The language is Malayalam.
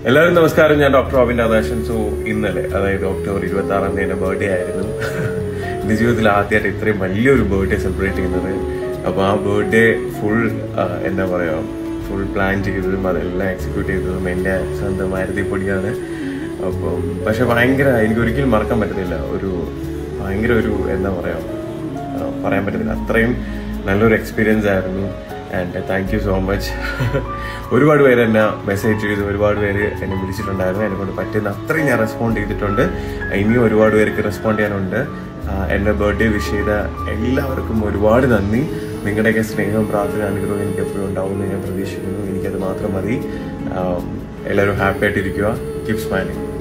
എല്ലാവരും നമസ്കാരം ഞാൻ ഡോക്ടർ റോബിൻ രാധാകൃഷ്ണൻ സോ ഇന്നലെ അതായത് ഒക്ടോബർ ഇരുപത്തി ആറാം തീയതി എന്റെ ബർത്ത്ഡേ ആയിരുന്നു എന്റെ ജീവിതത്തിൽ ആദ്യമായിട്ട് ഇത്രയും വലിയൊരു ബർത്ത്ഡേ സെലിബ്രേറ്റ് ചെയ്യുന്നത് അപ്പൊ ആ ബർത്ത്ഡേ ഫുൾ എന്താ പറയാ ഫുൾ പ്ലാൻ ചെയ്തതും അതെല്ലാം എക്സിക്യൂട്ട് ചെയ്തതും എന്റെ സ്വന്തം മാരുതി പൊടിയാണ് അപ്പം പക്ഷെ ഭയങ്കര എനിക്ക് ഒരിക്കലും മറക്കാൻ പറ്റുന്നില്ല ഒരു ഭയങ്കര ഒരു എന്താ പറയാ ആ, പറയാൻ പറ്റുന്നില്ല അത്രയും നല്ലൊരു എക്സ്പീരിയൻസ് ആയിരുന്നു and thank you so much ഒരുപാട് പേര് എന്നെ മെസ്സേജ് ചെയ്തു ഒരുപാട് പേര് എന്നെ വിളിച്ചിട്ടുണ്ടായിരുന്നു എന്നെ കൊണ്ട് പറ്റുന്ന അത്രയും ഞാൻ റെസ്പോണ്ട് ചെയ്തിട്ടുണ്ട് ഇനിയും ഒരുപാട് പേർക്ക് റെസ്പോണ്ട് ചെയ്യാനുണ്ട് ആ, എന്നെ ബർത്ത്ഡേ വിഷ് ചെയ്ത എല്ലാവർക്കും ഒരുപാട് നന്ദി നിങ്ങളുടെയൊക്കെ സ്നേഹവും പ്രാർത്ഥന അനുഗ്രഹവും എനിക്ക് എപ്പോഴും ഉണ്ടാവുമെന്ന് ഞാൻ പ്രതീക്ഷിക്കുന്നു എനിക്കത് മാത്രം മതി ആ, എല്ലാവരും ഹാപ്പി ആയിട്ടിരിക്കുക കീപ് സ്മൈലിംഗ്